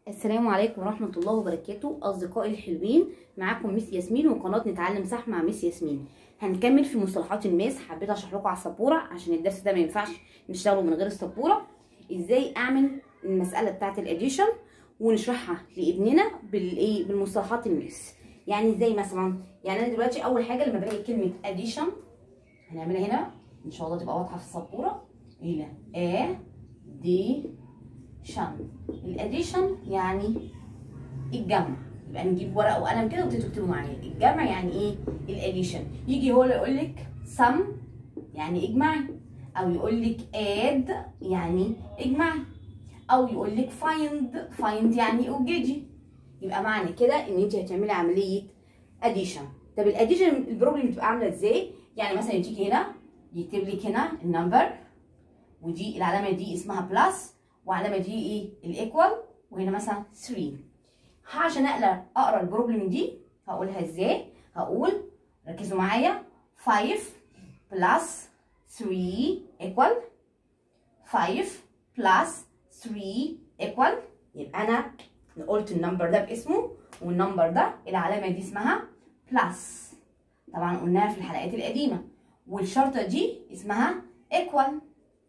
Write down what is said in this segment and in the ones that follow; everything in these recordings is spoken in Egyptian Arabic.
السلام عليكم ورحمة الله وبركاته أصدقائي الحلوين معاكم ميس ياسمين وقناة نتعلم صح مع ميس ياسمين هنكمل في مصطلحات الماس حبيت أشرح لكم على السبورة عشان الدرس ده ما ينفعش نشتغله من غير السبورة إزاي أعمل المسألة بتاعة الأديشن ونشرحها لابننا بالإيه بالمصطلحات الماس يعني إزاي مثلا يعني أنا دلوقتي أول حاجة لما بلاقي كلمة أديشن هنعملها هنا إن شاء الله تبقى واضحة في السبورة هنا A D شن الاديشن يعني الجمع يبقى نجيب ورقه وقلم كده وتكتبوا معايا الجمع يعني ايه الاديشن يجي هو يقول لك sum يعني اجمعي او يقول لك add يعني اجمعي او يقول لك find find يعني اوجدي يبقى معنى كده ان انت هتعملي عمليه اديشن طب الاديشن البروبلم بتبقى عامله ازاي يعني مثلا يجيك هنا يكتب لك هنا النمبر ودي العلامه دي اسمها بلس وعلامه دي ايه الايكوال وهنا مثلا 3 عشان اقدر اقرا البروبلم دي هقولها ازاي هقول ركزوا معايا 5 بلس 3 ايكوال 5 بلس 3 ايكوال يبقى انا قلت النمبر ده باسمه والنمبر ده العلامه دي اسمها بلس طبعا قلناها في الحلقات القديمه والشرطه دي اسمها ايكوال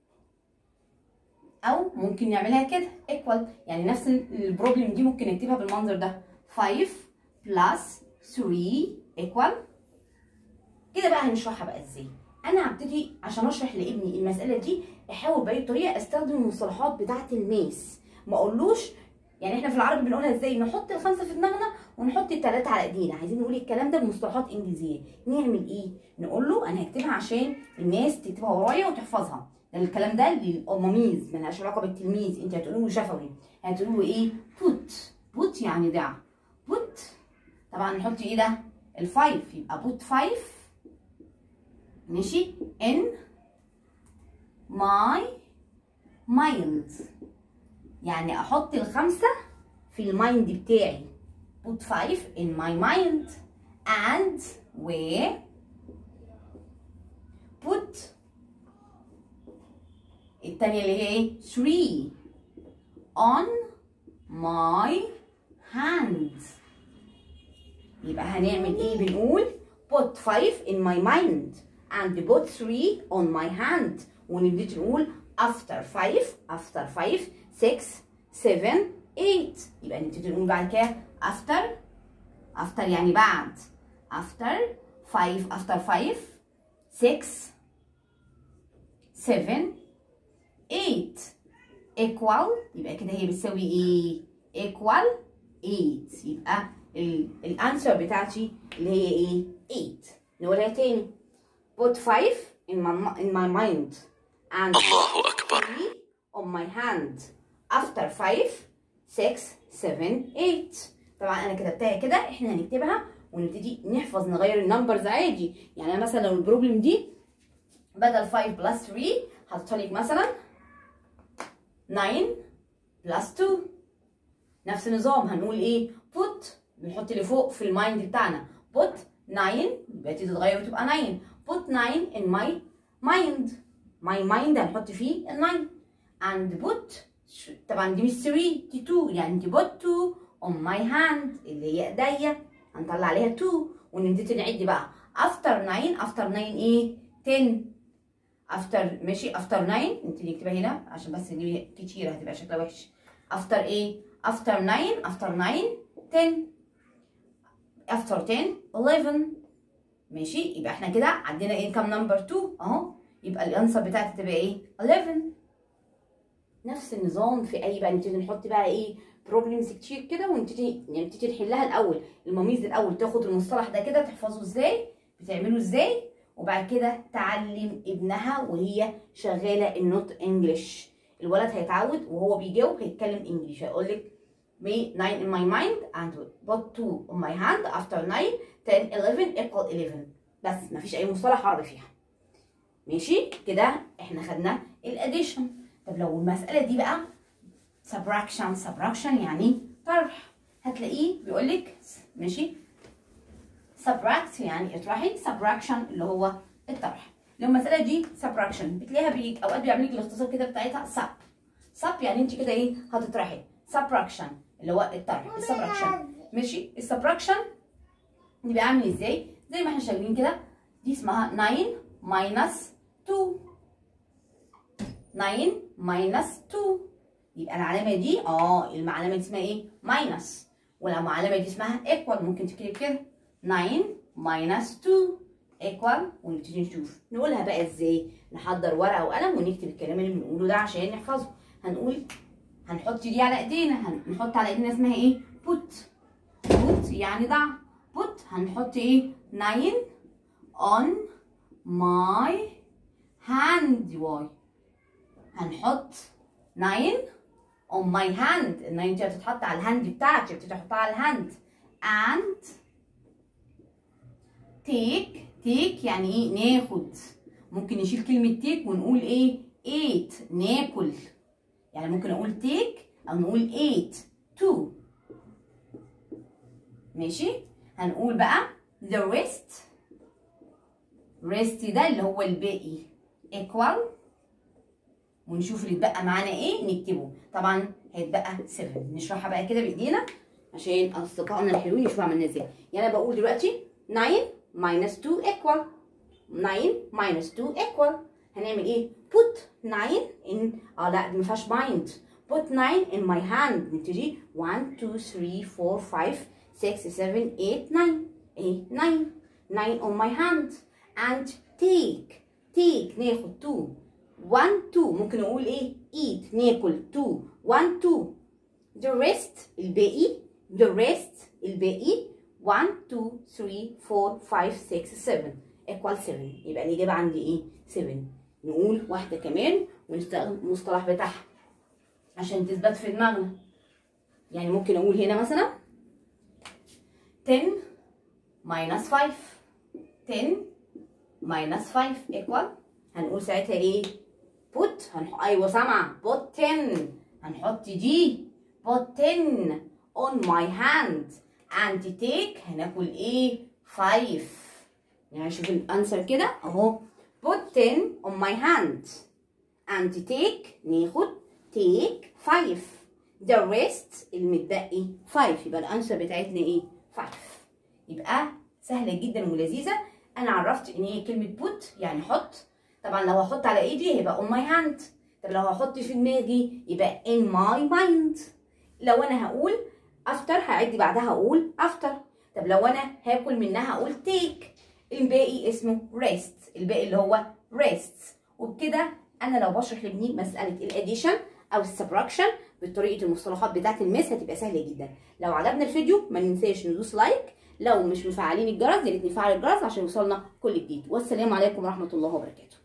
او ممكن نعملها كده ايكوال يعني نفس البروبلم دي ممكن نكتبها بالمنظر ده 5 بلس 3 ايكوال كده بقى هنشرحها بقى ازاي انا هبتدي عشان اشرح لابني المساله دي احاول باي طريقه استخدم المصطلحات بتاعه الماس ما اقولوش يعني احنا في العربي بنقولها ازاي نحط الخمسه في دماغنا ونحط الثلاثه على ايدينا عايزين نقول الكلام ده بمصطلحات انجليزيه نعمل ايه نقول له انا هكتبها عشان الناس تكتبها ورايا وتحفظها ده الكلام ده للاماميز ملهاش علاقه بالتلميذ انت هتقولوا له شفوي هتقولوا له ايه بوت بوت يعني ضع بوت طبعا نحط ايه ده الفايف يبقى بوت فايف ماشي ان ماي مايند يعني احط الخمسه في المايند بتاعي put five in my mind and where put التانية اللي هي ايه 3 on my hand يبقى هنعمل ايه بنقول put 5 in my mind and put 3 on my hand ونبتدي نقول after 5 after 5 6 7 8 يبقى نبتدي نقول بعد كده after after يعني بعد after 5 after 5 6 7 8 equal يبقى كده هي بتساوي ايه equal 8 يبقى الانسر بتاعتي اللي هي ايه 8 نقولها تاني put 5 in my, in my mind and الله أكبر on my hand after 5 6 7 8 طبعا انا كتبتها كده احنا هنكتبها ونبتدي نحفظ نغير النمبرز عادي يعني انا مثلا لو البروبلم دي بدل 5 بلس 3 حاطه لك مثلا 9 بلس 2 نفس النظام هنقول ايه put بنحط اللي فوق في المايند بتاعنا put 9 يبقى تتغير وتبقى 9 put 9 in my mind my mind هنحط فيه ال 9 and put طبعا دي مش 3 دي 2 يعني انت put 2 on my hand اللي هي ايديا هنطلع عليها 2 ونبتدي نعد بقى after 9 after 9 ايه 10 افتر ماشي افتر 9 انت نكتبها هنا عشان بس دي كتير هتبقى شكلها وحش افتر ايه افتر 9 افتر 9 10 افتر 10 11 ماشي يبقى احنا كده عندنا ايه كام نمبر 2 اهو يبقى الانسر بتاعتي تبقى ايه 11 نفس النظام في اي بقى نبتدي نحط بقى ايه بروبلمز كتير كده ونبتدي نبتدي نحلها الاول المميز الاول تاخد المصطلح ده كده تحفظه ازاي بتعمله ازاي وبعد كده تعلم ابنها وهي شغاله النوت انجلش الولد هيتعود وهو بيجاوب هيتكلم انجلش هيقول لك me 9 in my mind and put 2 on my hand after 9 10 11 equal 11 بس مفيش اي مصطلح عربي فيها ماشي كده احنا خدنا الاديشن طب لو المساله دي بقى subtraction subtraction يعني طرح هتلاقيه بيقول لك ماشي subtract يعني اطرحي subtraction اللي هو الطرح لو المساله دي subtraction بتلاقيها بي اوقات بيعمل لك الاختصار كده بتاعتها sub sub يعني انت كده ايه هتطرحي subtraction اللي هو الطرح السبراكشن ماشي السبراكشن يبقى عامل ازاي زي ما احنا شايفين كده دي اسمها 9 minus 2 9 minus 2 يبقى العلامه دي اه العلامه دي اسمها ايه minus والعلامه دي اسمها equal ممكن تكتب كده 9 minus 2 equal ونبتدي نشوف نقولها بقى ازاي نحضر ورقه وقلم ونكتب الكلام اللي بنقوله ده عشان نحفظه هنقول هنحط دي على ايدينا هنحط على ايدينا اسمها ايه put put يعني ضع put هنحط ايه 9 on my hand واي هنحط 9 on my hand ال 9 دي هتتحط على الهاند بتاعتي بتبتدي احطها على الهاند and take take يعني ايه ناخد ممكن نشيل كلمة take ونقول ايه eat ناكل يعني ممكن اقول take او نقول eat two ماشي هنقول بقى the rest rest ده اللي هو الباقي equal ونشوف اللي اتبقى معانا ايه نكتبه طبعا هيتبقى 7 نشرحها بقى كده بايدينا عشان اصدقائنا الحلوين يشوفوا عملنا ازاي يعني انا بقول دلوقتي 9 minus 2 equal 9 minus 2 equal هنعمل ايه put 9 in اه لا دي ما فيهاش mind put 9 in my hand نبتدي 1 2 3 4 5 6 7 8 9 ايه 9 9 on my hand and take take ناخد 2 1 2 ممكن نقول ايه eat ناكل 2 1 2 the rest الباقي the rest الباقي 1 2 3 4 5 6 7 equal 7 يبقى الإجابة عندي إيه؟ 7 نقول واحدة كمان ونستخدم المصطلح بتاعها عشان تثبت في دماغنا يعني ممكن أقول هنا مثلا 10 minus 5 10 minus 5 equal هنقول ساعتها إيه؟ put هنح... أيوة سامعة put 10 هنحط دي put 10 on my hand and take هناكل ايه 5 يعني شوف الانسر كده اهو put 10 on my hand and take ناخد take 5 the rest المتبقي 5 يبقى الانسر بتاعتنا ايه 5 يبقى سهله جدا ولذيذه انا عرفت ان هي كلمه put يعني حط طبعا لو هحط على ايدي هيبقى on my hand طب لو هحط في دماغي يبقى in my mind لو انا هقول افتر هعد بعدها اقول افتر طب لو انا هاكل منها اقول تيك الباقي اسمه ريست الباقي اللي هو ريست وبكده انا لو بشرح لابني مساله الاديشن او السبراكشن بطريقه المصطلحات بتاعه المس هتبقى سهله جدا لو عجبنا الفيديو ما ننساش ندوس لايك لو مش مفعلين الجرس يا ريت نفعل الجرس عشان يوصلنا كل جديد والسلام عليكم ورحمه الله وبركاته